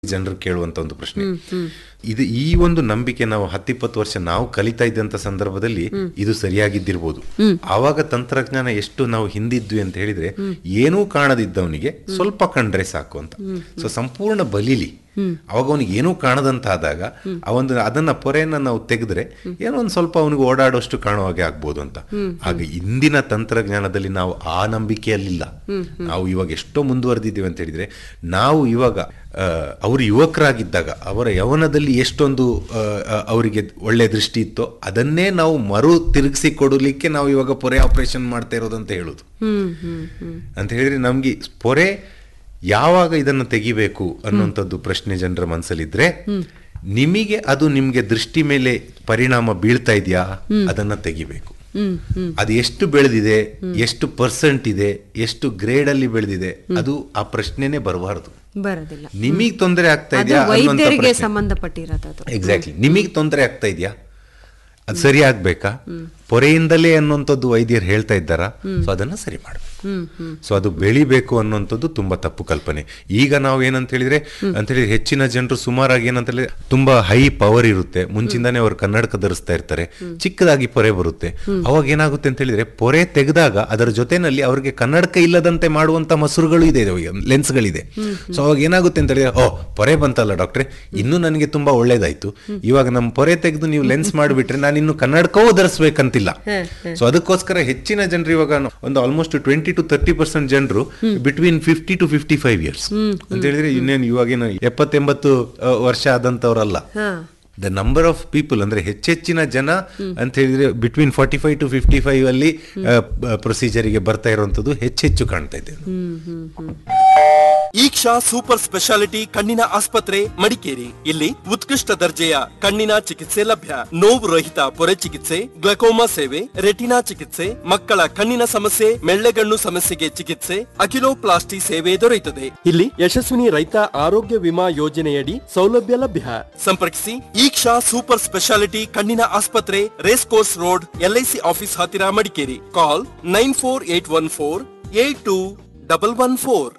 ಜನರು ಕೇಳುವಂತ ಒಂದು ಪ್ರಶ್ನೆ ಇದು ಈ ಒಂದು ನಂಬಿಕೆ ನಾವು ಹತ್ತಿಪ್ಪತ್ತು ವರ್ಷ ನಾವು ಕಲಿತಾ ಇದ್ದಂತ ಸಂದರ್ಭದಲ್ಲಿ ಇದು ಸರಿಯಾಗಿದ್ದಿರ್ಬೋದು ಆವಾಗ ತಂತ್ರಜ್ಞಾನ ಎಷ್ಟು ನಾವು ಹಿಂದಿದ್ವಿ ಅಂತ ಹೇಳಿದ್ರೆ ಏನೂ ಕಾಣದಿದ್ದವನಿಗೆ ಸ್ವಲ್ಪ ಕಂಡ್ರೆ ಸಾಕು ಅಂತ ಸೊ ಸಂಪೂರ್ಣ ಬಲಿಲಿ ಅವಾಗ ಅವನಿಗೆ ಏನೂ ಕಾಣದಂತಾದಾಗ ಅವನು ಅದನ್ನ ಪೊರೆಯನ್ನ ನಾವು ತೆಗೆದ್ರೆ ಏನೋ ಒಂದು ಸ್ವಲ್ಪ ಅವನಿಗೆ ಓಡಾಡುವಷ್ಟು ಕಾಣುವ ಹಾಗೆ ಆಗ್ಬೋದು ಅಂತ ಆಗ ಇಂದಿನ ತಂತ್ರಜ್ಞಾನದಲ್ಲಿ ನಾವು ಆ ನಂಬಿಕೆಯಲ್ಲಿಲ್ಲ ನಾವು ಇವಾಗ ಎಷ್ಟೋ ಮುಂದುವರೆದಿದ್ದೀವಿ ಅಂತ ಹೇಳಿದ್ರೆ ನಾವು ಇವಾಗ ಆ, ಅವರು ಯುವಕರಾಗಿದ್ದಾಗ ಅವರ ಯೌವನದಲ್ಲಿ ಎಷ್ಟೊಂದು ಆ, ಆ, ಅವರಿಗೆ ಒಳ್ಳೆ ದೃಷ್ಟಿ ಇತ್ತೋ ಅದನ್ನೇ ನಾವು ಮರು ತಿರುಗಿಸಿ ಕೊಡಲಿಕ್ಕೆ ನಾವು ಇವಾಗ ಪೊರೆ ಆಪರೇಷನ್ ಮಾಡ್ತಾ ಇರೋದು ಅಂತ ಹೇಳುದು ಹ್ಮ್ ಹ್ಮ್ ಹ್ಮ್ ಅಂತ ಹೇಳಿದ್ರೆ ನಮ್ಗೆ ಪೊರೆ ಯಾವಾಗ ಇದನ್ನು ತೆಗಿಬೇಕು ಅನ್ನುವಂಥದ್ದು ಪ್ರಶ್ನೆ ಜನರ ಮನಸ್ಸಲ್ಲಿದ್ರೆ ನಿಮಗೆ ಅದು ನಿಮ್ಗೆ ದೃಷ್ಟಿ ಮೇಲೆ ಪರಿಣಾಮ ಬೀಳ್ತಾ ಇದೆಯಾ ಅದನ್ನ ತೆಗಿಬೇಕು ಹ್ಮ್ ಹ್ಮ್ ಅದು ಎಷ್ಟು ಬೆಳೆದಿದೆ ಎಷ್ಟು ಪರ್ಸೆಂಟ್ ಇದೆ ಎಷ್ಟು ಗ್ರೇಡ್ ಅಲ್ಲಿ ಬೆಳೆದಿದೆ ಅದು ಆ ಪ್ರಶ್ನೆನೇ ಬರಬಾರದು ಬರೋದಿಲ್ಲ ನಿಮಗ್ ತೊಂದರೆ ಆಗ್ತಾ ಅದು ಇದೆಯಾ ಅನ್ನುವಂಥ ವೈದ್ಯರಿಗೆ ಪ್ರಶ್ನೆ. ಸಂಬಂಧಪಟ್ಟಿರೋದು ಅದು ಎಕ್ಸಾಕ್ಟ್ಲಿ ನಿಮಗೆ ತೊಂದರೆ ಆಗ್ತಾ ಇದೆಯಾ ಅದು ಸರಿ ಆಗ್ಬೇಕಾ ಪೊರೆಯಿಂದಲೇ ಅನ್ನುವಂಥದ್ದು ವೈದ್ಯರು ಹೇಳ್ತಾ ಇದ್ದಾರಾ ಸೊ ಅದನ್ನ ಸರಿ ಮಾಡಬೇಕು ಹ್ಮ್ ಹ್ಮ್ ಸೊ ಅದು ಬೆಳಿಬೇಕು ಅನ್ನುವಂಥದ್ದು ತುಂಬಾ ತಪ್ಪು ಕಲ್ಪನೆ ಈಗ ನಾವು ಏನಂತ ಹೇಳಿದ್ರೆ ಅಂತ ಹೇಳಿ ಹೆಚ್ಚಿನ ಜನರು ಸುಮಾರಾಗಿ ಏನಂತ ಹೇಳಿದ್ರೆ ತುಂಬಾ ಹೈ ಪವರ್ ಇರುತ್ತೆ ಮುಂಚಿಂದಾನೆ ಅವರು ಕನ್ನಡಕ ಧರಿಸ್ತಾ ಇರ್ತಾರೆ ಚಿಕ್ಕದಾಗಿ ಪೊರೆ ಬರುತ್ತೆ ಅವಾಗ ಏನಾಗುತ್ತೆ ಅಂತ ಹೇಳಿದ್ರೆ ಪೊರೆ ತೆಗೆದಾಗ ಅದರ ಜೊತೆನಲ್ಲಿ ಅವರಿಗೆ ಕನ್ನಡಕ ಇಲ್ಲದಂತೆ ಮಾಡುವಂತ ಮಸೂರುಗಳು ಇದೆ ಲೆನ್ಸ್ಗಳಿದೆ ಸೊ ಅವಾಗ ಏನಾಗುತ್ತೆ ಅಂತ ಹೇಳಿದ್ರೆ ಓ ಪೊರೆ ಬಂತಲ್ಲ ಡಾಕ್ಟ್ರೆ ಇನ್ನೂ ನನಗೆ ತುಂಬಾ ಒಳ್ಳೇದಾಯ್ತು ಇವಾಗ ನಮ್ಮ ಪೊರೆ ತೆಗೆದು ನೀವು ಲೆನ್ಸ್ ಮಾಡಿಬಿಟ್ರೆ ನಾನು ಇನ್ನು ಕನ್ನಡಕವೂ ಧರಿಸ್ಬೇಕಂತಿಲ್ಲ ಸೊ ಅದಕ್ಕೋಸ್ಕರ ಹೆಚ್ಚಿನ ಜನರು ಇವಾಗ ಒಂದು almost twenty to thirty percent ಜನರು between fifty to fifty five years ಅಂತ ಹೇಳಿದ್ರೆ ಇನ್ನೇನು ಇವಾಗೇನು ಎಪ್ಪತ್ತೆಂಬತ್ತು ಆ, ವರ್ಷ ಆದಂತವ್ರಲ್ಲ ಹಾ ದ ನಂಬರ್ ಆಫ್ ಪೀಪಲ್ ಅಂದ್ರೆ ಹೆಚ್ಚೆಚ್ಚಿನ ಜನ ಅಂತ ಹೇಳಿದ್ರೆ between forty five to fifty five ಅಲ್ಲಿ ಪ್ರೊಸೀಜರಿಗೆ ಬರ್ತಾ ಇರುವಂತದ್ದು ಹೆಚ್ಚೆಚ್ಚು ಕಾಣ್ತಾ ಇದೆ ಹ್ಮ್ ಹ್ಮ್ ಹ್ಮ್ ಈಕ್ಷಾ ಸೂಪರ್ ಸ್ಪೆಷಾಲಿಟಿ ಕಣ್ಣಿನ ಆಸ್ಪತ್ರೆ ಮಡಿಕೇರಿ ಇಲ್ಲಿ ಉತ್ಕೃಷ್ಟ ದರ್ಜೆಯ ಕಣ್ಣಿನ ಚಿಕಿತ್ಸೆ ಲಭ್ಯ ನೋವು ರಹಿತ ಪೊರೆ ಚಿಕಿತ್ಸೆ ಗ್ಲಕೋಮಾ ಸೇವೆ ರೆಟಿನಾ ಚಿಕಿತ್ಸೆ ಮಕ್ಕಳ ಕಣ್ಣಿನ ಸಮಸ್ಯೆ ಮೆಳ್ಳೆಗಣ್ಣು ಸಮಸ್ಯೆಗೆ ಚಿಕಿತ್ಸೆ ಅಕಿಲೋಪ್ಲಾಸ್ಟಿ ಸೇವೆ ದೊರೆಯುತ್ತದೆ ಇಲ್ಲಿ ಯಶಸ್ವಿನಿ ರೈತ ಆರೋಗ್ಯ ವಿಮಾ ಯೋಜನೆಯಡಿ ಸೌಲಭ್ಯ ಲಭ್ಯ ಸಂಪರ್ಕಿಸಿ ಈಕ್ಷಾ ಸೂಪರ್ ಸ್ಪೆಷಾಲಿಟಿ ಕಣ್ಣಿನ ಆಸ್ಪತ್ರೆ race course road LIC office ಹತ್ತಿರ Madikeri call nine four eight one four eight two double one four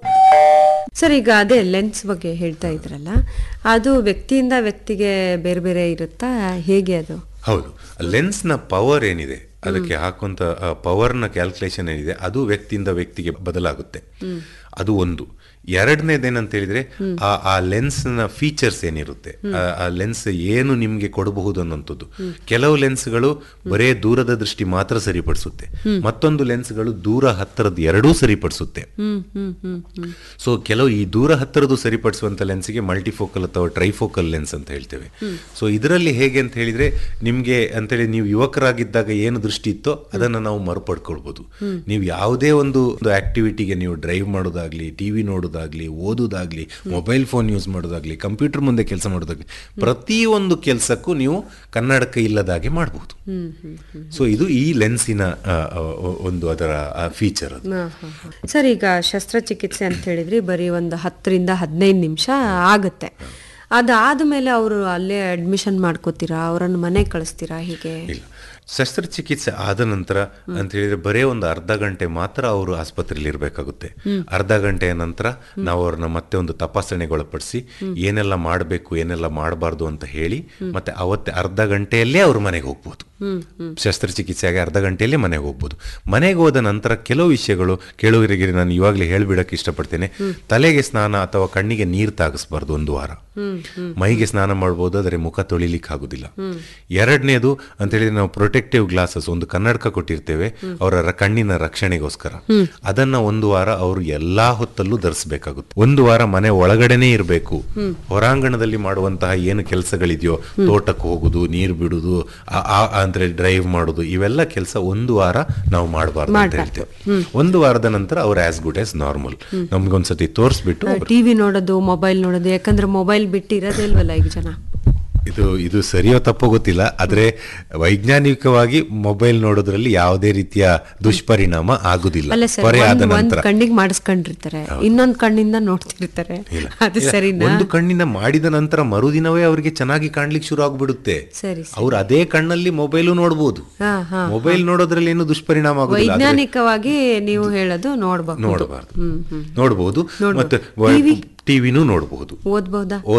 sir ಈಗ ಅದೇ ಲೆನ್ಸ್ ಬಗ್ಗೆ ಹೇಳ್ತಾ ಇದ್ರಲ್ಲ ಅದು ವ್ಯಕ್ತಿಯಿಂದ ವ್ಯಕ್ತಿಗೆ ಬೇರೆ ಬೇರೆ ಇರುತ್ತಾ ಹೇಗೆ ಅದು ಹೌದು ಲೆನ್ಸ್ನ ಪವರ್ ಏನಿದೆ ಅದಕ್ಕೆ ಹಾಕುವಂತ ಪವರ್ನ ಕ್ಯಾಲ್ಕುಲೇಷನ್ ಏನಿದೆ ಅದು ವ್ಯಕ್ತಿಯಿಂದ ವ್ಯಕ್ತಿಗೆ ಬದಲಾಗುತ್ತೆ ಅದು ಒಂದು ಎರಡನೇದೇನಂತ ಹೇಳಿದ್ರೆ ಆ ಆ ಲೆನ್ಸ್ನ ಫೀಚರ್ಸ್ ಏನಿರುತ್ತೆ ಆ- ಆ ಲೆನ್ಸ್ ಏನು ನಿಮ್ಗೆ ಕೊಡಬಹುದು ಅನ್ನೋಂಥದ್ದು ಕೆಲವು ಲೆನ್ಸ್ಗಳು ಬರೇ ದೂರದ ದೃಷ್ಟಿ ಮಾತ್ರ ಸರಿಪಡಿಸುತ್ತೆ ಮತ್ತೊಂದು ಲೆನ್ಸ್ಗಳು ದೂರ ಹತ್ತಿರದ ಎರಡೂ ಸರಿಪಡಿಸುತ್ತೆ ಹ್ಮ್ ಹ್ಮ್ ಹ್ಮ್ ಹ್ಮ್ ಸೊ ಕೆಲವು ಈ ದೂರ ಹತ್ತಿರದ್ದು ಸರಿಪಡಿಸುವಂತ ಲೆನ್ಸ್ಗೆ ಮಲ್ಟಿಫೋಕಲ್ ಅಥವಾ ಟ್ರೈಫೋಕಲ್ ಲೆನ್ಸ್ ಅಂತ ಹೇಳ್ತೇವೆ ಸೊ ಇದರಲ್ಲಿ ಹೇಗೆ ಅಂತ ಹೇಳಿದ್ರೆ ನಿಮ್ಗೆ ಅಂತೇಳಿ ನೀವು ಯುವಕರಾಗಿದ್ದಾಗ ಏನು ದೃಷ್ಟಿ ಇತ್ತೋ ಅದನ್ನ ನಾವು ಮರುಪಡ್ಕೊಳ್ಬಹುದು ನೀವು ಯಾವುದೇ ಒಂದು ಆಕ್ಟಿವಿಟಿಗೆ ನೀವು ಡ್ರೈವ್ ಮಾಡೋದಾಗ್ಲಿ ಟಿವಿ ನೋಡೋದಾಗ್ಲಿ ಓದೋದಾಗ್ಲಿ ಮೊಬೈಲ್ ಫೋನ್ ಯೂಸ್ ಮಾಡೋದಾಗ್ಲಿ ಕಂಪ್ಯೂಟರ್ ಮುಂದೆ ಕೆಲಸ ಮಾಡೋದಾಗ್ಲಿ ಪ್ರತಿಯೊಂದು ಕೆಲಸಕ್ಕೂ ನೀವು ಕನ್ನಡಕ ಇಲ್ಲದಾಗೆ ಮಾಡಬಹುದು ಸೊ ಇದು ಈ ಲೆನ್ಸಿನ ಆ, ಆ, ಒಂದು ಅದರ ಫೀಚರ್ ಅದು ಹಾ, ಹಾ, ಹಾ. ಸರ್ ಈಗ ಶಸ್ತ್ರಚಿಕಿತ್ಸೆ ಅಂತ ಹೇಳಿದ್ರಿ ಬರೀ ಒಂದು ಹತ್ತರಿಂದ ಹದಿನೈದು ನಿಮಿಷ ಆಗುತ್ತೆ ಅದಾದ್ಮೇಲೆ ಅವರು ಅಲ್ಲೇ ಅಡ್ಮಿಷನ್ ಮಾಡ್ಕೋತೀರಾ ಅವರನ್ನು ಮನೆಗೆ ಕಳಿಸ್ತೀರಾ ಹೀಗೆ ಇಲ್ಲ ಶಸ್ತ್ರಚಿಕಿತ್ಸೆ ಆದ ನಂತರ ಅಂತ ಹೇಳಿದ್ರೆ ಬರೇ ಒಂದು ಅರ್ಧ ಗಂಟೆ ಮಾತ್ರ ಅವರು ಆಸ್ಪತ್ರೆಯಲ್ಲಿ ಇರಬೇಕಾಗುತ್ತೆ ಅರ್ಧ ಗಂಟೆಯ ನಂತರ ನಾವು ಅವ್ರನ್ನ ಮತ್ತೆ ಒಂದು ತಪಾಸಣೆಗೆ ಒಳಪಡಿಸಿ ಏನೆಲ್ಲ ಮಾಡಬೇಕು ಏನೆಲ್ಲ ಮಾಡಬಾರ್ದು ಅಂತ ಹೇಳಿ ಮತ್ತೆ ಅವತ್ತೆ ಅರ್ಧ ಗಂಟೆಯಲ್ಲೇ ಅವ್ರ ಮನೆಗೆ ಹೋಗ್ಬೋದು ಶಸ್ತ್ರಚಿಕಿತ್ಸೆಯಾಗಿ ಅರ್ಧ ಗಂಟೆಯಲ್ಲೇ ಮನೆಗೆ ಹೋಗ್ಬೋದು ಮನೆಗೆ ಹೋದ ನಂತರ ಕೆಲವು ವಿಷಯಗಳು ಕೇಳುಗರಿಗೆ ನಾನು ಇವಾಗಲೇ ಹೇಳ್ಬಿಡಕ್ಕೆ ಇಷ್ಟಪಡ್ತೇನೆ ತಲೆಗೆ ಸ್ನಾನ ಅಥವಾ ಕಣ್ಣಿಗೆ ನೀರು ತಾಗಿಸ್ಬಾರ್ದು ಒಂದು ವಾರ ಮೈಗೆ ಸ್ನಾನ ಮಾಡ್ಬೋದು ಆದರೆ ಮುಖ ತೊಳಿಲಿಕ್ಕೆ ಆಗುದಿಲ್ಲ ಎರಡನೇದು ಅಂತ ಹೇಳಿದ್ರೆ ನಾವು ಪ್ರೊಟೆಕ್ಟಿವ್ ಗ್ಲಾಸಸ್ ಒಂದು ಕನ್ನಡಕ ಕೊಟ್ಟಿರ್ತೇವೆ ಅವರ ರ- ಕಣ್ಣಿನ ರಕ್ಷಣೆಗೋಸ್ಕರ ಅದನ್ನ ಒಂದು ವಾರ ಅವರು ಎಲ್ಲಾ ಹೊತ್ತಲ್ಲೂ ಧರಿಸಬೇಕಾಗುತ್ತೆ ಒಂದು ವಾರ ಮನೆ ಒಳಗಡೆನೆ ಇರಬೇಕು ಹೊರಾಂಗಣದಲ್ಲಿ ಮಾಡುವಂತಹ ಏನು ಕೆಲಸಗಳಿದೆಯೋ ತೋಟಕ್ಕೆ ಹೋಗುದು ನೀರು ಬಿಡುದು ಆ- ಆ- ಅಂದ್ರೆ ಡ್ರೈವ್ ಮಾಡುದು ಇವೆಲ್ಲ ಕೆಲಸ ಒಂದು ವಾರ ನಾವು ಮಾಡಬಾರ್ದು ಅಂತ ಹೇಳ್ತೇವೆ ಒಂದು ವಾರದ ನಂತರ ಅವ್ರು ಆಸ್ ಗುಡ್ ಆಸ್ ನಾರ್ಮಲ್ ನಮ್ಗೊಂದ್ಸತಿ ತೋರಿಸ್ಬಿಟ್ಟು ಟಿವಿ ನೋಡೋದು ಮೊಬೈಲ್ ನೋಡೋದು ಯಾಕಂದ್ರೆ ಮೊಬೈಲ್ ಬಿಟ್ಟು ಇರೋದೇ ಇಲ್ವಲ್ಲ ಈಗ ಜನ ಇದು ಇದು ಸರಿಯೋ ತಪ್ಪೋ ಗೊತ್ತಿಲ್ಲ ಆದ್ರೆ ವೈಜ್ಞಾನಿಕವಾಗಿ ಮೊಬೈಲ್ ನೋಡೋದ್ರಲ್ಲಿ ಯಾವುದೇ ರೀತಿಯ ದುಷ್ಪರಿಣಾಮ ಆಗುದಿಲ್ಲ ಅಲ್ಲ ಸರ್ ಪೊರೆ ಆದ ಒಂದ್- ಒಂದ್ ನಂತರ ಕಣ್ಣಿಗೆ ಮಾಡಿಸ್ಕೊಂಡಿರ್ತಾರೆ ಇನ್ನೊಂದ್ ಕಣ್ಣಿಂದ ನೋಡ್ತಿರ್ತಾರೆ ಇಲ್ಲ. ಅದು ಇಲ್ಲ, ಸರಿನಾ ಒಂದು ಕಣ್ಣಿನ ಮಾಡಿದ ನಂತರ ಮರುದಿನವೇ ಅವರಿಗೆ ಚೆನ್ನಾಗಿ ಕಾಣ್ಲಿಕ್ಕೆ ಶುರು ಆಗ್ಬಿಡುತ್ತೆ ಸರಿ ಸರಿ ಅವ್ರು ಅದೇ ಕಣ್ಣಲ್ಲಿ ಮೊಬೈಲು ನೋಡ್ಬೋದು ಹಾ ಹಾ ಮೊಬೈಲ್ ನೋಡೋದ್ರಲ್ಲಿ ಏನು ದುಷ್ಪರಿಣಾಮ ಆಗುದಿಲ್ಲ ಆದ್ರೆ ವೈಜ್ಞಾನಿಕವಾಗಿ ನೀವು ಹೇಳೋದು ನೋಡ್ಬೇಕು ನೋಡಬಾರ್ದು ಹ್ಮ್ ಹ್ಮ್ ನೋಡಬಹುದು ನೋಡ್ಬೋದು. ಮತ್ತೆ TV? ಟಿವಿನೂ ನೋಡಬಹುದು ಓದ್ಬಹುದಾ